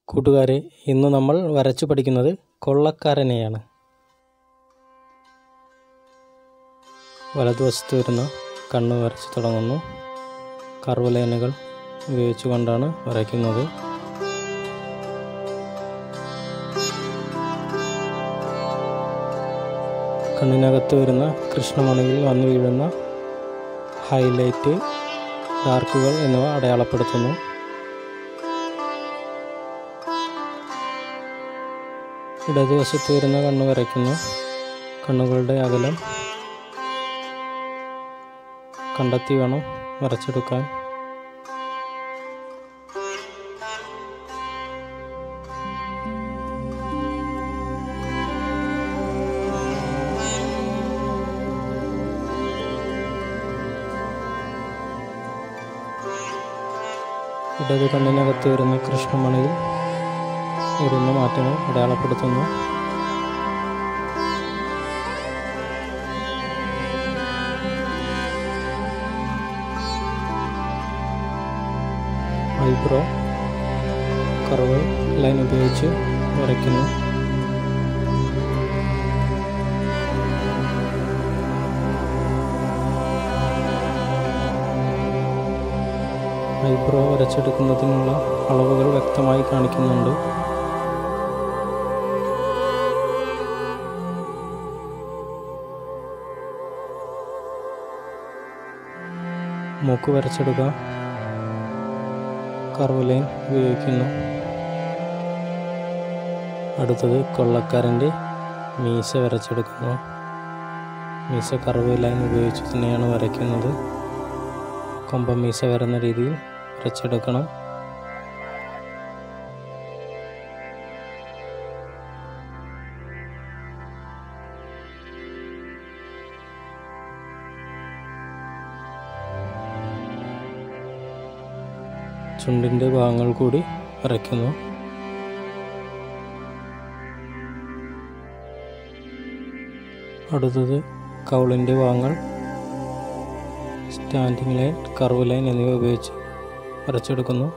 കൂട്ടുകാരെ ഇന്ന് നമ്മൾ വരച്ചു പഠിക്കുന്നത് കൊള്ളക്കാരനെയാണ് വലതുവശത്ത് വരുന്ന കണ്ണ് വരച്ചു തുടങ്ങുന്നു കർവ് ലൈനുകൾ ഉപയോഗിച്ചുകൊണ്ടാണ് വരയ്ക്കുന്നത് കണ്ണിനകത്ത് വരുന്ന കൃഷ്ണമണിയിൽ വന്നു വീഴുന്ന ഹൈലൈറ്റ് ഡാർക്കുകൾ എന്നിവ അടയാളപ്പെടുത്തുന്നു ഇടതുവശത്ത് വരുന്ന കണ്ണ് വരയ്ക്കുന്നു കണ്ണുകളുടെ അകലം കണ്ടെത്തി വേണം വരച്ചെടുക്കാൻ ഇടത് കണ്ണിനകത്ത് വരുന്ന കൃഷ്ണമണിയിൽ വരുന്ന മാറ്റങ്ങൾ അടയാളപ്പെടുത്തുന്നു ഐബ്രോ കർവ് ലൈൻ ഉപയോഗിച്ച് വരയ്ക്കുന്നു ഐബ്രോ വരച്ചെടുക്കുന്നതിനുള്ള അളവുകൾ വ്യക്തമായി കാണിക്കുന്നുണ്ട് മൂക്ക് വരച്ചെടുക്കാം കർവ് ലൈൻ ഉപയോഗിക്കുന്നു അടുത്തത് കൊള്ളക്കാരൻ്റെ മീശ വരച്ചെടുക്കുന്നു മീശ കർവ് ലൈൻ ഉപയോഗിച്ച് തന്നെയാണ് വരയ്ക്കുന്നത് കൊമ്പം മീശ വരുന്ന രീതിയിൽ വരച്ചെടുക്കണം ചുണ്ടിൻ്റെ ഭാഗങ്ങൾ കൂടി വരയ്ക്കുന്നു അടുത്തത് കൗളിൻ്റെ ഭാഗങ്ങൾ സ്റ്റാൻഡിംഗ് ലൈൻ കർവ് ലൈൻ എന്നിവ ഉപയോഗിച്ച് വരച്ചെടുക്കുന്നു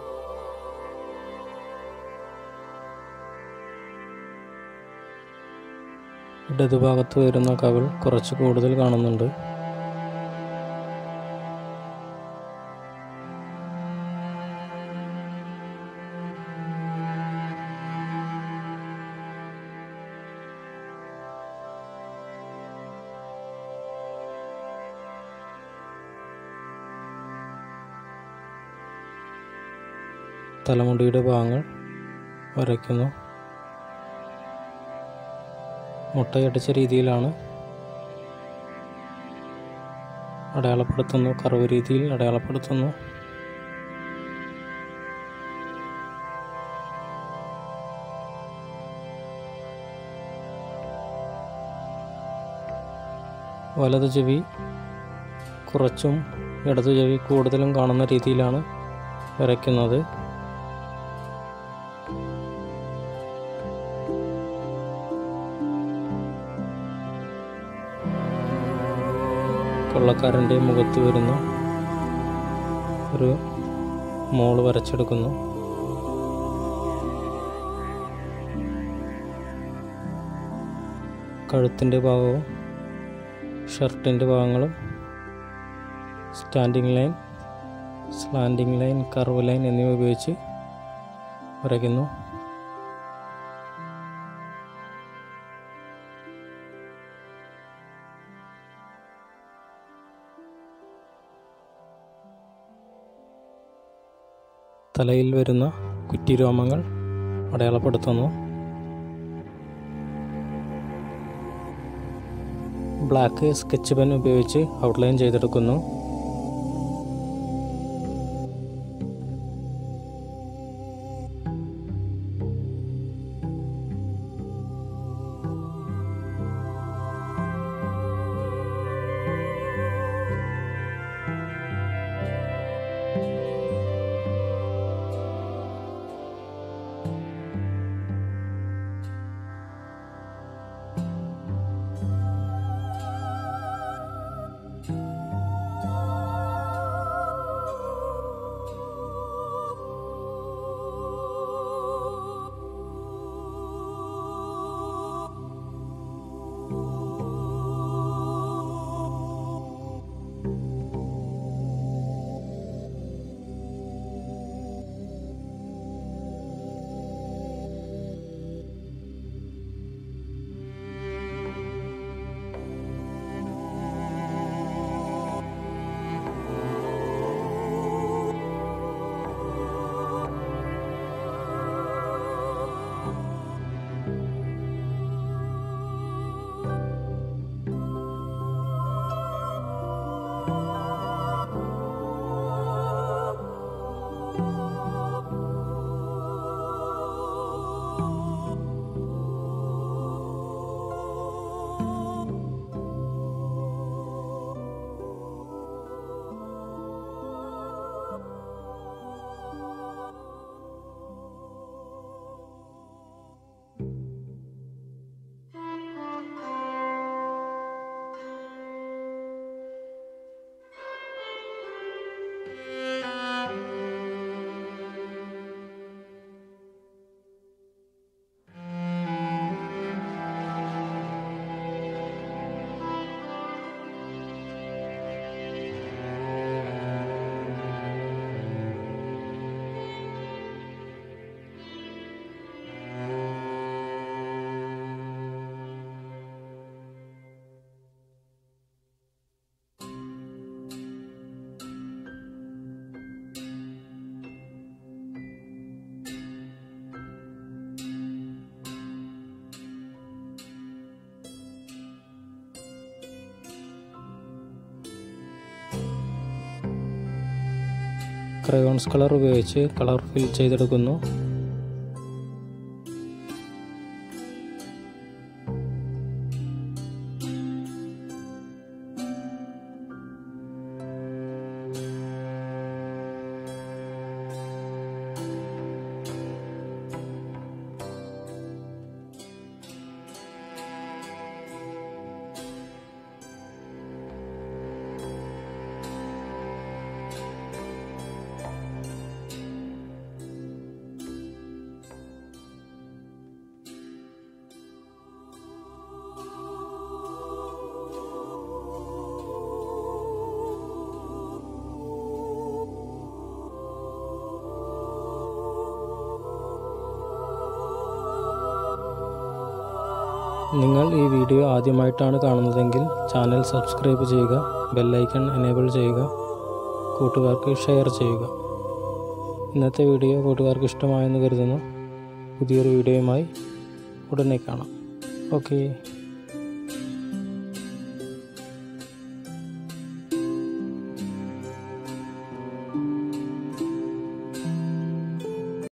ഇടതുഭാഗത്ത് വരുന്ന കവിൾ കുറച്ച് കൂടുതൽ കാണുന്നുണ്ട് തലമുടിയുടെ ഭാഗങ്ങൾ വരയ്ക്കുന്നു മുട്ടയടിച്ച രീതിയിലാണ് അടയാളപ്പെടുത്തുന്നു കർവ് രീതിയിൽ അടയാളപ്പെടുത്തുന്നു വലതു ചെവി കുറച്ചും ഇടതു ചെവി കൂടുതലും കാണുന്ന രീതിയിലാണ് വരയ്ക്കുന്നത് കൊള്ളക്കാരൻ്റെ മുഖത്ത് വരുന്ന ഒരു മോള് വരച്ചെടുക്കുന്നു കഴുത്തിൻ്റെ ഭാഗവും ഷർട്ടിൻ്റെ ഭാഗങ്ങളും standing line slanting line curve line എന്നിവ ഉപയോഗിച്ച് വരയ്ക്കുന്നു തലയിൽ വരുന്ന കുറ്റിരോമങ്ങൾ അടയാളപ്പെടുത്തുന്നു ബ്ലാക്ക് സ്കെച്ച് പെൻ ഉപയോഗിച്ച് ഔട്ട്ലൈൻ ചെയ്തെടുക്കുന്നു ക്രയോൺസ് കളർ ഉപയോഗിച്ച് കളർ ഫിൽ ചെയ്തെടുക്കുന്നു നിങ്ങൾ ഈ വീഡിയോ ആദ്യമായിട്ടാണ് കാണുന്നതെങ്കിൽ ചാനൽ സബ്സ്ക്രൈബ് ചെയ്യുക ബെല്ലൈക്കൺ എനേബിൾ ചെയ്യുക കൂട്ടുകാർക്ക് ഷെയർ ചെയ്യുക ഇന്നത്തെ വീഡിയോ കൂട്ടുകാർക്ക് ഇഷ്ടമായെന്ന് കരുതുന്നു പുതിയൊരു വീഡിയോയുമായി ഉടനെ കാണാം ഓക്കേ